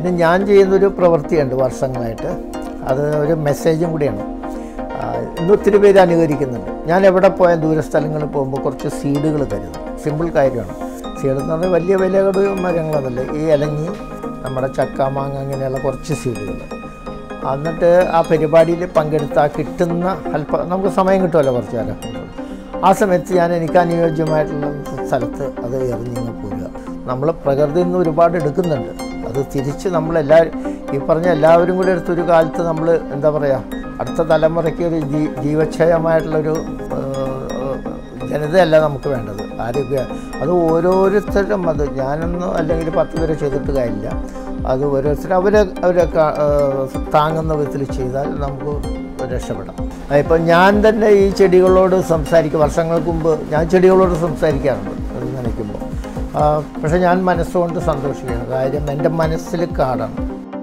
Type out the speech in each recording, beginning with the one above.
പിന്നെ ഞാൻ ചെയ്യുന്നൊരു പ്രവൃത്തിയുണ്ട് വർഷങ്ങളായിട്ട് അത് ഒരു മെസ്സേജും കൂടിയാണ് ആ, ഇന്ന് ഒത്തിരി പേര് അനുകരിക്കുന്നുണ്ട് ഞാൻ എവിടെ പോയാൽ ദൂരസ്ഥലങ്ങളിൽ പോകുമ്പോൾ കുറച്ച് സീഡുകൾ കരുതും സിമ്പിൾ കാര്യമാണ് സീഡ് എന്ന് പറഞ്ഞാൽ വലിയ വിലകൾ മരങ്ങളൊന്നുമില്ല ഈ ഇലഞ്ഞി നമ്മുടെ ചക്ക മാങ്ങ അങ്ങനെയുള്ള കുറച്ച് സീഡുകൾ എന്നിട്ട് ആ പരിപാടിയിൽ പങ്കെടുത്താൽ കിട്ടുന്ന അല്പം നമുക്ക് സമയം കിട്ടുമല്ലോ കുറച്ച് നേരം ആ സമയത്ത് ഞാൻ എനിക്ക് അനുയോജ്യമായിട്ടുള്ള സ്ഥലത്ത് അത് എറിഞ്ഞിങ്ങ് പോരുക നമ്മൾ പ്രകൃതിയിൽ നിന്ന് ഒരുപാട് എടുക്കുന്നുണ്ട് അത് തിരിച്ച് നമ്മളെല്ലാവരും ഈ പറഞ്ഞ എല്ലാവരും കൂടി എടുത്തൊരു കാലത്ത് നമ്മൾ എന്താ പറയുക അടുത്ത തലമുറയ്ക്ക് ഒരു ജീ ജീവക്ഷയമായിട്ടുള്ളൊരു ഏഹ്, ജനതയല്ല നമുക്ക് വേണ്ടത് ആരോഗ്യ അത് ഓരോരുത്തരും അത് ഞാനൊന്നും അല്ലെങ്കിൽ പത്ത് പേരെ ചെയ്തിട്ട് കാര്യമില്ല അത് ഓരോരുത്തരും അവരെ അവരെ കാ- ഏഹ്, താങ്ങുന്ന വിധത്തിൽ ചെയ്താൽ നമുക്ക് രക്ഷപ്പെടാം ഇപ്പം ഞാൻ തന്നെ ഈ ചെടികളോട് സംസാരിക്കും വർഷങ്ങൾക്ക് മുമ്പ് ഞാൻ ചെടികളോട് സംസാരിക്കാറുണ്ട് അത് നനയ്ക്കുമ്പോൾ പക്ഷെ ഞാൻ മനസ്സുകൊണ്ട് സന്തോഷിക്കുന്നു കാര്യം എൻ്റെ മനസ്സിൽ കാടാണ്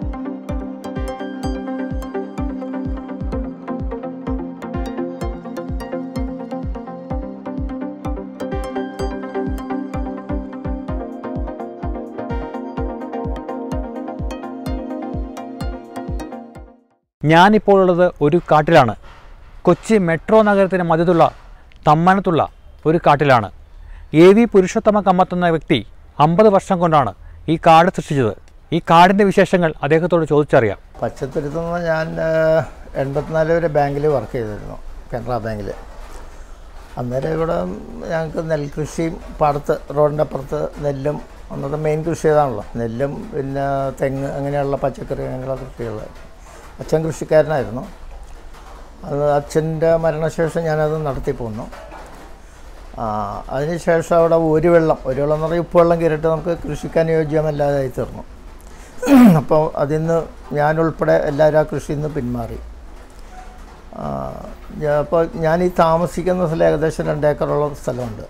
ഞാനിപ്പോൾ ഉള്ളത് ഒരു കാട്ടിലാണ് കൊച്ചി മെട്രോ നഗരത്തിന് മധ്യത്തുള്ള തമ്മനത്തുള്ള ഒരു കാട്ടിലാണ് എ വി പുരുഷോത്തമ കമ്മത്ത് എന്ന വ്യക്തി അമ്പത് വർഷം കൊണ്ടാണ് ഈ കാട് സൃഷ്ടിച്ചത് ഈ കാടിൻ്റെ വിശേഷങ്ങൾ അദ്ദേഹത്തോട് ചോദിച്ചറിയാം പച്ചത്തുരുത്തുനിന്ന് ഞാൻ എൺപത്തിനാല് വരെ ബാങ്കിൽ വർക്ക് ചെയ്തിരുന്നു കനറ ബാങ്കിൽ അന്നേരം ഇവിടെ ഞങ്ങൾക്ക് നെൽകൃഷിയും പാടത്ത് റോഡിൻ്റെ അപ്പുറത്ത് നെല്ലും അന്നത്തെ മെയിൻ കൃഷി ഏതാണല്ലോ നെല്ലും പിന്നെ തെങ്ങ് അങ്ങനെയുള്ള പച്ചക്കറി അങ്ങനെയുള്ള കൃഷികൾ അച്ഛൻ കൃഷിക്കാരനായിരുന്നു അത് അച്ഛൻ്റെ മരണശേഷം ഞാനത് നടത്തി പോന്നു ആ, അതിനുശേഷം അവിടെ ഒരു വെള്ളം ഒരു വെള്ളം എന്ന് പറഞ്ഞാൽ ഉപ്പുവെള്ളം കയറിയിട്ട് നമുക്ക് കൃഷിക്ക് അനുയോജ്യമല്ലാതായി തീർന്നു അപ്പോൾ അതിൽ നിന്ന് ഞാനുൾപ്പെടെ എല്ലാവരും ആ കൃഷിയിൽ നിന്ന് പിന്മാറി ആ, ഞാ- അപ്പോൾ ഞാൻ ഈ താമസിക്കുന്ന സ്ഥലം ഏകദേശം രണ്ടേക്കറോളം സ്ഥലമുണ്ട്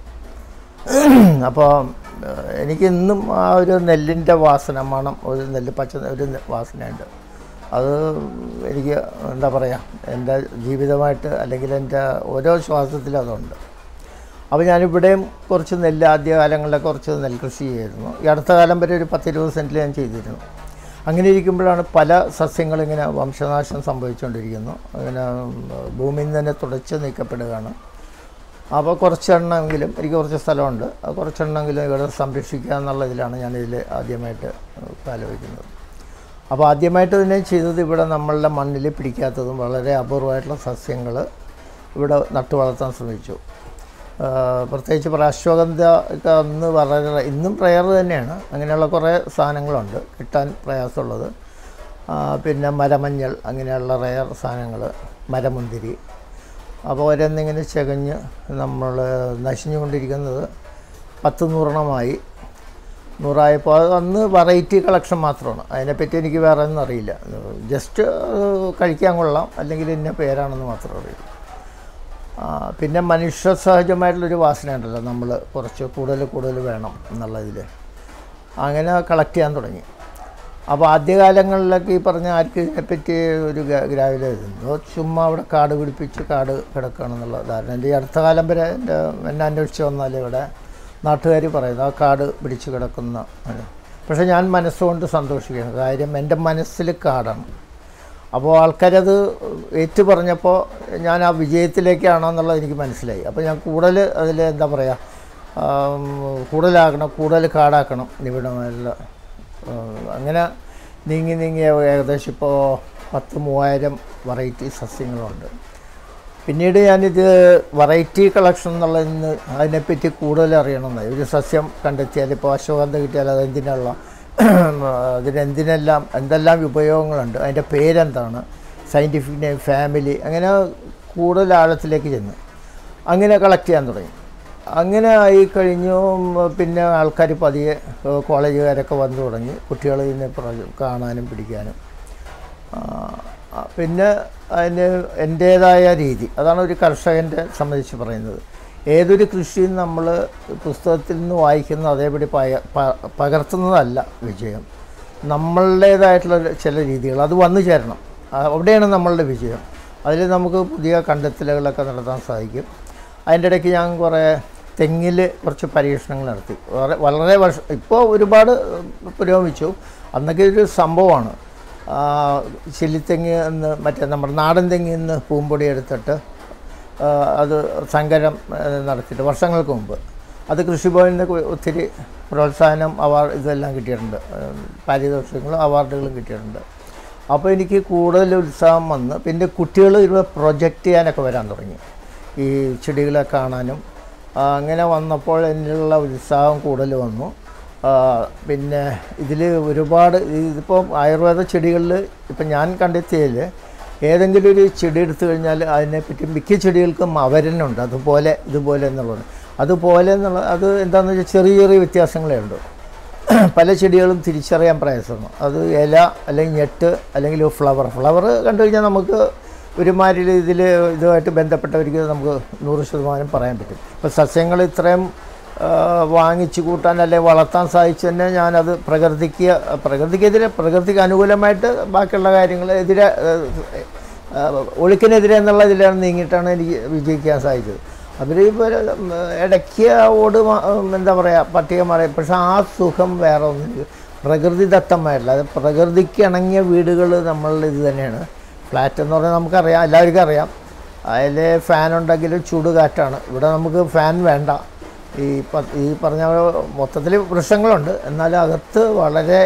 അപ്പോൾ എനിക്ക് ഇന്നും ആ ഒരു നെല്ലിൻ്റെ വാസന മണം ഒരു നെല്ല് പച്ച ഒരു നെ- വാസനയുണ്ട് അത് എനിക്ക് എന്താ പറയുക എൻ്റെ ജീവിതമായിട്ട് അല്ലെങ്കിൽ എൻ്റെ ഓരോ ശ്വാസത്തിലും അതുണ്ട് അപ്പോൾ ഞാനിവിടെയും കുറച്ച് നെല്ല് ആദ്യകാലങ്ങളിലൊക്കെ കുറച്ച് നെൽകൃഷി ചെയ്തിരുന്നു ഈ അടുത്ത കാലം വരെ ഒരു പത്തിരുപത് സെൻറ്റിൽ ഞാൻ ചെയ്തിരുന്നു അങ്ങനെ ഇരിക്കുമ്പോഴാണ് പല സസ്യങ്ങളും ഇങ്ങനെ വംശനാശം സംഭവിച്ചുകൊണ്ടിരിക്കുന്നു അങ്ങനെ ഉം, ഭൂമിയിൽ നിന്ന് തന്നെ തുടച്ച് നീക്കപ്പെടുകയാണ് അപ്പോൾ കുറച്ചെണ്ണമെങ്കിലും എനിക്ക് കുറച്ച് സ്ഥലമുണ്ട് ആ കുറച്ചെണ്ണമെങ്കിലും ഇവിടെ സംരക്ഷിക്കുക എന്നുള്ള ഇതിലാണ് ഞാനിതിൽ ആദ്യമായിട്ട് ആലോചിക്കുന്നത് അപ്പോൾ ആദ്യമായിട്ട് തന്നെ ചെയ്തത് ഇവിടെ നമ്മളുടെ മണ്ണിൽ പിടിക്കാത്തതും വളരെ അപൂർവമായിട്ടുള്ള സസ്യങ്ങൾ ഇവിടെ നട്ടു വളർത്താൻ ശ്രമിച്ചു ആ, പ്രത്യേകിച്ച് പ്രാശ്വഗന്ധ ഒക്കെ അന്ന് വളരെ ഇന്നും പ്രയർ തന്നെയാണ് അങ്ങനെയുള്ള കുറേ സാധനങ്ങളുണ്ട് കിട്ടാൻ പ്രയാസമുള്ളത് ആ, പിന്നെ മരമഞ്ഞൾ അങ്ങനെയുള്ള റയർ സാധനങ്ങൾ മരമുന്തിരി അപ്പോൾ ഓരോന്നിങ്ങനെ ചകഞ്ഞ് നമ്മൾ നശിഞ്ഞുകൊണ്ടിരിക്കുന്നത് പത്ത് നൂറെണ്ണമായി നൂറായപ്പോൾ അത് അന്ന് വെറൈറ്റി കളക്ഷൻ മാത്രമാണ് അതിനെപ്പറ്റി എനിക്ക് വേറെ ഒന്നും അറിയില്ല ജസ്റ്റ് കഴിക്കാൻ കൊള്ളാം അല്ലെങ്കിൽ ഇന്ന പേരാണെന്ന് മാത്രമേ അറിയൂ ആ, പിന്നെ മനുഷ്യ സഹജമായിട്ടുള്ളൊരു വാസന ഉണ്ടല്ലോ നമ്മൾ കുറച്ച് കൂടുതൽ കൂടുതൽ വേണം എന്നുള്ളതിൽ അങ്ങനെ കളക്ട് ചെയ്യാൻ തുടങ്ങി അപ്പോൾ ആദ്യകാലങ്ങളിലൊക്കെ ഈ പറഞ്ഞ ആർക്ക് ഇതിനെപ്പറ്റി ഒരു ഗ്രാവില എന്തോ ചുമ്മാ അവിടെ കാട് പിടിപ്പിച്ച് കാട് കിടക്കുകയാണെന്നുള്ള ധാരണ എൻ്റെ ഈ അടുത്ത കാലം വരെ എൻ്റെ എന്നെ അന്വേഷിച്ച് വന്നാൽ ഇവിടെ നാട്ടുകാർ പറയുന്നു ആ കാട് പിടിച്ച് കിടക്കുന്ന അത്. പക്ഷേ ഞാൻ മനസ്സുകൊണ്ട് സന്തോഷിക്കുന്നു കാര്യം എൻ്റെ മനസ്സിൽ കാടാണ് അപ്പോൾ ആൾക്കാരത് ഏറ്റു പറഞ്ഞപ്പോൾ ഞാൻ ആ വിജയത്തിലേക്കാണോ എന്നുള്ളത് എനിക്ക് മനസ്സിലായി അപ്പോൾ ഞാൻ കൂടുതൽ അതിൽ എന്താ പറയുക ആം, കൂടുതലാക്കണം കൂടുതൽ കാടാക്കണം നിബിഡമായിട്ടുള്ള ആ, അങ്ങനെ നീങ്ങി നീങ്ങി ഏകദേശം ഇപ്പോൾ പത്ത് മൂവായിരം വെറൈറ്റി സസ്യങ്ങളുണ്ട് പിന്നീട് ഞാനിത് വെറൈറ്റി കളക്ഷൻ എന്നുള്ളതിന് അതിനെപ്പറ്റി കൂടുതൽ അറിയണമെന്നായി ഒരു സസ്യം കണ്ടെത്തിയാൽ ഇപ്പോൾ അശ്വഗന്ധ കിട്ടിയാൽ അത് എന്തിനുള്ള അതിനെന്തിനെല്ലാം എന്തെല്ലാം ഉപയോഗങ്ങളുണ്ട് അതിൻ്റെ പേരെന്താണ് സയൻറ്റിഫിക് നെയിം ഫാമിലി അങ്ങനെ കൂടുതൽ ആഴത്തിലേക്ക് ചെന്ന് അങ്ങനെ കളക്ട് ചെയ്യാൻ തുടങ്ങി അങ്ങനെ ആയി കഴിഞ്ഞു ഉം, പിന്നെ ആൾക്കാർ പതിയെ ഏഹ്, കോളേജുകാരൊക്കെ വന്നു തുടങ്ങി കുട്ടികൾ ഇതിനെ പ്ര- കാണാനും പിടിക്കാനും ആ, ആ, പിന്നെ അതിന് എൻ്റേതായ രീതി അതാണ് ഒരു കർഷകൻ്റെ സംബന്ധിച്ച് പറയുന്നത് ഏതൊരു കൃഷിയും നമ്മൾ പുസ്തകത്തിൽ നിന്ന് വായിക്കുന്ന അതേപടി പയ പ- പകർത്തുന്നതല്ല വിജയം നമ്മളുടേതായിട്ടുള്ള ഒരു ചില രീതികൾ അത് വന്നു ചേരണം ആ, അവിടെയാണ് നമ്മളുടെ വിജയം അതിൽ നമുക്ക് പുതിയ കണ്ടെത്തലുകളൊക്കെ നടത്താൻ സാധിക്കും അതിൻ്റെ ഇടയ്ക്ക് ഞാൻ കുറേ തെങ്ങിൽ കുറച്ച് പരീക്ഷണങ്ങൾ നടത്തി വളരെ വളരെ വർഷം ഇപ്പോൾ ഒരുപാട് പുരോഗമിച്ചു അന്നൊക്കെ ഒരു സംഭവമാണ് ആ, ചില്ലിത്തെങ്ങ് എന്ന് മറ്റേ നമ്മുടെ നാടൻ തെങ്ങിൽ നിന്ന് പൂമ്പൊടി എടുത്തിട്ട് ആ, അത് സങ്കരം ആ, നടത്തിയിട്ട് വർഷങ്ങൾക്ക് മുമ്പ് അത് കൃഷിഭവനിൽ നിന്ന് ഒത്തിരി പ്രോത്സാഹനം അവാർഡ് ഇതെല്ലാം കിട്ടിയിട്ടുണ്ട് ആ, പാരിതോഷികങ്ങളും അവാർഡുകളും കിട്ടിയിട്ടുണ്ട് അപ്പോൾ എനിക്ക് കൂടുതൽ ഉത്സാഹം വന്ന് പിന്നെ കുട്ടികൾ ഇവിടെ പ്രൊജക്റ്റ് ചെയ്യാനൊക്കെ വരാൻ തുടങ്ങി ഈ ചെടികളെ കാണാനും ആ, അങ്ങനെ വന്നപ്പോൾ എന്നിലുള്ള ഉത്സാഹം കൂടുതൽ വന്നു ആ, പിന്നെ ഇതിൽ ഒരുപാട് ഇതിപ്പോൾ ആയുർവേദ ചെടികളിൽ ഇപ്പം ഞാൻ കണ്ടെത്തിയതിൽ ഏതെങ്കിലും ഒരു ചെടി എടുത്തു കഴിഞ്ഞാൽ അതിനെപ്പറ്റി മിക്ക ചെടികൾക്കും അവരനുണ്ട് അതുപോലെ ഇതുപോലെ എന്നുള്ളത് അതുപോലെ എന്നുള്ള അത് എന്താണെന്ന് വെച്ചാൽ ചെറിയ ചെറിയ വ്യത്യാസങ്ങളേ ഉള്ളൂ പല ചെടികളും തിരിച്ചറിയാൻ പ്രയാസമാണ് അത് ഇല അല്ലെങ്കിൽ ഞെട്ട് അല്ലെങ്കിൽ ഫ്ലവർ ഫ്ലവർ കണ്ടു കഴിഞ്ഞാൽ നമുക്ക് ഒരുമാതിരി ഇതിൽ ഇതുമായിട്ട് ബന്ധപ്പെട്ടവർക്ക് നമുക്ക് നൂറ് ശതമാനം പറയാൻ പറ്റും ഇപ്പോൾ സസ്യങ്ങൾ ഇത്രയും ആ, വാങ്ങിച്ചു കൂട്ടാൻ അല്ലെങ്കിൽ വളർത്താൻ സാധിച്ചു തന്നെ ഞാനത് പ്രകൃതിക്ക് പ്രകൃതിക്കെതിരെ പ്രകൃതിക്ക് അനുകൂലമായിട്ട് ബാക്കിയുള്ള കാര്യങ്ങൾ എതിരെ ആ, ഒഴുക്കിനെതിരെ എന്നുള്ള ഇതിലാണ് നീങ്ങിയിട്ടാണ് എനിക്ക് വിജയിക്കാൻ സാധിച്ചത് അവർ ഇപ്പോൾ ഇടയ്ക്ക് ആ ഓട് മാ- എന്താ പറയുക പട്ടിക മറയും പക്ഷെ ആ സുഖം വേറെ ഒന്നും പ്രകൃതിദത്തമായിട്ടില്ല അത് പ്രകൃതിക്ക് ഇണങ്ങിയ വീടുകൾ നമ്മളുടെ ഇത് തന്നെയാണ് ഫ്ലാറ്റ് എന്ന് പറഞ്ഞാൽ നമുക്കറിയാം എല്ലാവർക്കും അറിയാം അതിൽ ഫാൻ ഉണ്ടെങ്കിലും ചൂട് കാറ്റാണ് ഇവിടെ നമുക്ക് ഫാൻ വേണ്ട ഈ പ- ഈ പറഞ്ഞ മൊത്തത്തിൽ വൃക്ഷങ്ങളുണ്ട് എന്നാൽ അകത്ത് വളരെ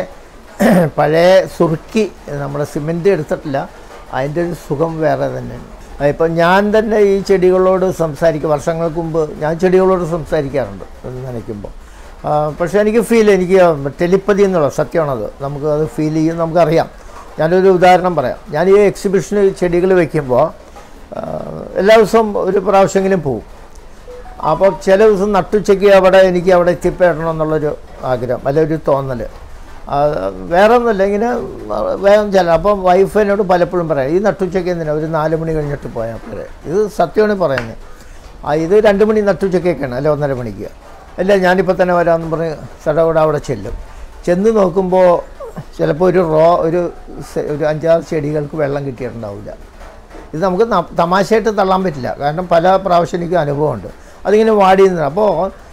പഴയ സുറുക്കി നമ്മുടെ സിമെൻറ്റ് എടുത്തിട്ടില്ല അതിൻ്റെ ഒരു സുഖം വേറെ തന്നെയാണ് ഇപ്പം ഞാൻ തന്നെ ഈ ചെടികളോട് സംസാരിക്കും വർഷങ്ങൾക്ക് മുമ്പ് ഞാൻ ചെടികളോട് സംസാരിക്കാറുണ്ട് ഇത് നനയ്ക്കുമ്പോൾ ആ, പക്ഷേ എനിക്ക് ഫീൽ എനിക്ക് ടെലിപ്പതി എന്നുള്ള സത്യമാണത് നമുക്ക് അത് ഫീൽ ചെയ്യും നമുക്കറിയാം ഞാനൊരു ഉദാഹരണം പറയാം ഞാൻ ഈ എക്സിബിഷന് ചെടികൾ വയ്ക്കുമ്പോൾ എല്ലാ ദിവസവും ഒരു പ്രാവശ്യമെങ്കിലും പോവും അപ്പോൾ ചില ദിവസം നട്ടുച്ചയ്ക്ക് അവിടെ എനിക്ക് അവിടെ എത്തിപ്പെടണം എന്നുള്ളൊരു ആഗ്രഹം അല്ലെ ഒരു തോന്നൽ വേറെ ഒന്നുമില്ല ഇങ്ങനെ വേഗം ചില അപ്പം വൈഫ് എന്നോട് പലപ്പോഴും പറയാം ഈ നട്ടുച്ചയ്ക്ക് എന്തിനാ ഒരു നാല് മണി കഴിഞ്ഞിട്ട് പോയാൽ പോരെ ഇത് സത്യമാണ് പറയുന്നത് ആ ഇത് രണ്ട് മണി നട്ടുച്ചയ്ക്കൊക്കെയാണ് അല്ലെ ഒന്നര മണിക്ക് അല്ല ഞാനിപ്പോൾ തന്നെ വരാമെന്ന് പറഞ്ഞ് സടകൂടെ അവിടെ ചെല്ലും ചെന്ന് നോക്കുമ്പോൾ ചിലപ്പോൾ ഒരു റോ ഒരു സെ- ഒരു അഞ്ചാറ് ചെടികൾക്ക് വെള്ളം കിട്ടിയിട്ടുണ്ടാവില്ല ഇത് നമുക്ക് ന- തമാശയായിട്ട് തള്ളാൻ പറ്റില്ല കാരണം പല പ്രാവശ്യം എനിക്ക് അനുഭവമുണ്ട് അതിങ്ങനെ വാടി നിന്ന് അപ്പോൾ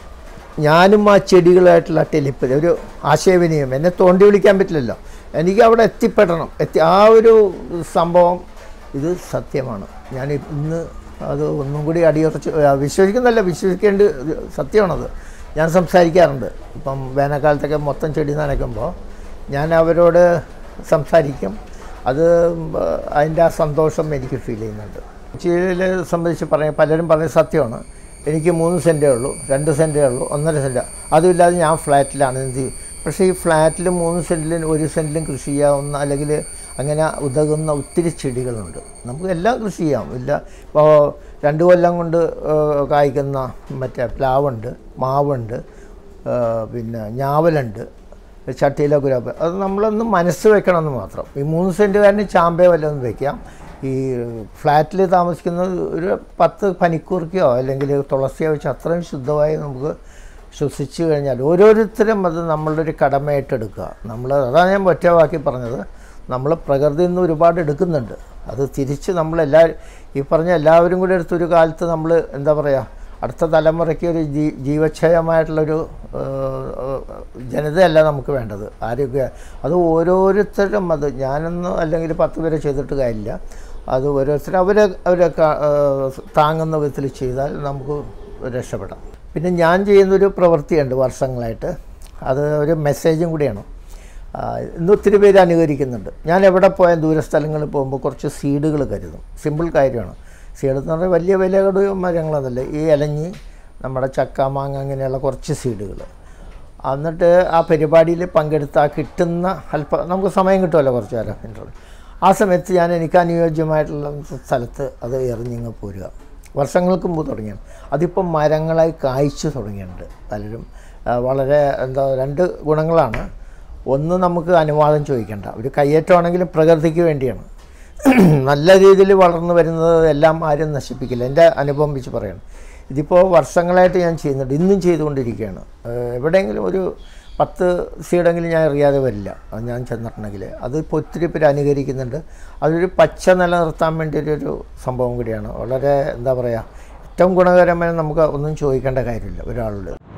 ഞാനും ആ ചെടികളായിട്ടുള്ള ടെലിപ്പതി ഒരു ആശയവിനിമയം എന്നെ തോണ്ടി വിളിക്കാൻ പറ്റില്ലല്ലോ എനിക്ക് അവിടെ എത്തിപ്പെടണം എത്തി ആ ഒരു സംഭവം ഇത് സത്യമാണ് ഞാൻ ഇന്ന് അത് ഒന്നും കൂടി അടിയുറച്ച് ആ, വിശ്വസിക്കുന്നല്ല വിശ്വസിക്കേണ്ട ഒരു സത്യമാണത് ഞാൻ സംസാരിക്കാറുണ്ട് ഇപ്പം വേനൽക്കാലത്തൊക്കെ മൊത്തം ചെടി നനയ്ക്കുമ്പോൾ ഞാൻ അവരോട് സംസാരിക്കും അത് അതിൻ്റെ ആ സന്തോഷം എനിക്ക് ഫീൽ ചെയ്യുന്നുണ്ട് കൊച്ചിയിലെ സംബന്ധിച്ച് പറയാൻ പലരും പറഞ്ഞ സത്യമാണ് എനിക്ക് മൂന്ന് സെൻറ്റേ ഉള്ളൂ രണ്ട് സെൻറ്റേ ഉള്ളൂ ഒന്നര സെൻറ്റ് അതുമില്ലാതെ ഞാൻ ഫ്ലാറ്റിലാണ് എന്ത് ചെയ്യും പക്ഷേ ഈ ഫ്ലാറ്റിൽ മൂന്ന് സെൻറ്റിലും ഒരു സെൻറ്റിലും കൃഷി ചെയ്യാവുന്ന അല്ലെങ്കിൽ അങ്ങനെ ഉതകുന്ന ഒത്തിരി ചെടികളുണ്ട് നമുക്ക് എല്ലാം കൃഷി ചെയ്യാം ഇല്ല ഇപ്പോൾ രണ്ട് കൊല്ലം കൊണ്ട് ഏഹ്, കായ്ക്കുന്ന മറ്റേ പ്ലാവുണ്ട് മാവുണ്ട് ഏഹ്, പിന്നെ ഞാവലുണ്ട് ചട്ടിയിലോ ഗുലാബ് അത് നമ്മളൊന്ന് മനസ്സ് വെക്കണമെന്ന് മാത്രം ഈ മൂന്ന് സെൻറ്റുകാരന് ചാമ്പയോ വല്ലതും വെക്കാം ഈ ഫ്ലാറ്റിൽ താമസിക്കുന്നത് ഒരു പത്ത് പനിക്കൂർക്കയോ അല്ലെങ്കിൽ തുളസിയോ വെച്ച് അത്രയും ശുദ്ധമായി നമുക്ക് ശ്വസിച്ചു കഴിഞ്ഞാൽ ഓരോരുത്തരും അത് നമ്മളുടെ ഒരു കടമയായിട്ട് എടുക്കുക നമ്മൾ അതാണ് ഞാൻ ഒറ്റവാക്കി പറഞ്ഞത് നമ്മൾ പ്രകൃതിയിൽ നിന്ന് ഒരുപാട് എടുക്കുന്നുണ്ട് അത് തിരിച്ച് നമ്മളെല്ലാ ഈ പറഞ്ഞ എല്ലാവരും കൂടി എടുത്ത് ഒരു കാലത്ത് നമ്മൾ എന്താ പറയുക അടുത്ത തലമുറയ്ക്ക് ഒരു ജീ ജീവച്ഛയമായിട്ടുള്ളൊരു ഏഹ്, ജനതയല്ല നമുക്ക് വേണ്ടത് ആരോഗ്യ അത് ഓരോരുത്തരും അത് ഞാനൊന്നും അല്ലെങ്കിൽ പത്ത് പേരെ ചെയ്തിട്ട് കാര്യമില്ല അത് ഓരോരുത്തരും അവരെ അവരെ ക- ഏഹ്, താങ്ങുന്ന വിധത്തിൽ ചെയ്താൽ നമുക്ക് രക്ഷപ്പെടാം പിന്നെ ഞാൻ ചെയ്യുന്നൊരു പ്രവൃത്തിയുണ്ട് വർഷങ്ങളായിട്ട് അത് ഒരു മെസ്സേജും കൂടിയാണ് ആ, ഇന്ന് ഒത്തിരി പേര് അനുകരിക്കുന്നുണ്ട് ഞാൻ എവിടെ പോയാൽ ദൂരസ്ഥലങ്ങളിൽ പോകുമ്പോൾ കുറച്ച് സീഡുകൾ കരുതും സിമ്പിൾ കാര്യമാണ് സീഡ് എന്ന് പറഞ്ഞാൽ വലിയ വിലകളുടെ മരങ്ങളൊന്നുമല്ല ഈ ഇലഞ്ഞി നമ്മുടെ ചക്ക മാങ്ങ അങ്ങനെയുള്ള കുറച്ച് സീഡുകൾ എന്നിട്ട് ആ പരിപാടിയിൽ പങ്കെടുത്ത ആ കിട്ടുന്ന അല്പ നമുക്ക് സമയം കിട്ടുമല്ലോ കുറച്ച് നേരം ഇൻ്റർവ്യൂ ആ സമയത്ത് ഞാൻ എനിക്ക് അനുയോജ്യമായിട്ടുള്ള സ്ഥലത്ത് അത് എറിഞ്ഞിങ്ങ് പോരുക വർഷങ്ങൾക്ക് മുമ്പ് തുടങ്ങിയാണ് അതിപ്പം മരങ്ങളായി കായ്ച്ചു തുടങ്ങിയിട്ടുണ്ട് പലരും ആ, വളരെ എന്താ രണ്ട് ഗുണങ്ങളാണ് ഒന്ന് നമുക്ക് അനുവാദം ചോദിക്കേണ്ട ഒരു കയ്യേറ്റമാണെങ്കിലും പ്രകൃതിക്ക് വേണ്ടിയാണ് നല്ല രീതിയിൽ വളർന്നു വരുന്നത് എല്ലാം ആരും നശിപ്പിക്കില്ല എൻ്റെ അനുഭവം വെച്ച് പറയണം ഇതിപ്പോൾ വർഷങ്ങളായിട്ട് ഞാൻ ചെയ്യുന്നുണ്ട് ഇന്നും ചെയ്തുകൊണ്ടിരിക്കുകയാണ് ഏഹ് എവിടെയെങ്കിലും ഒരു പത്ത് സീഡെങ്കിലും ഞാൻ അറിയാതെ വരില്ല അത് ഞാൻ ചെന്നിട്ടുണ്ടെങ്കിൽ അതിപ്പോൾ ഒത്തിരി പേര് അനുകരിക്കുന്നുണ്ട് അതൊരു പച്ച നിലനിർത്താൻ വേണ്ടി ഒരു സംഭവം കൂടിയാണ് വളരെ എന്താ പറയുക ഏറ്റവും ഗുണകരമായി നമുക്ക് ഒന്നും ചോദിക്കേണ്ട കാര്യമില്ല ഒരാളോട്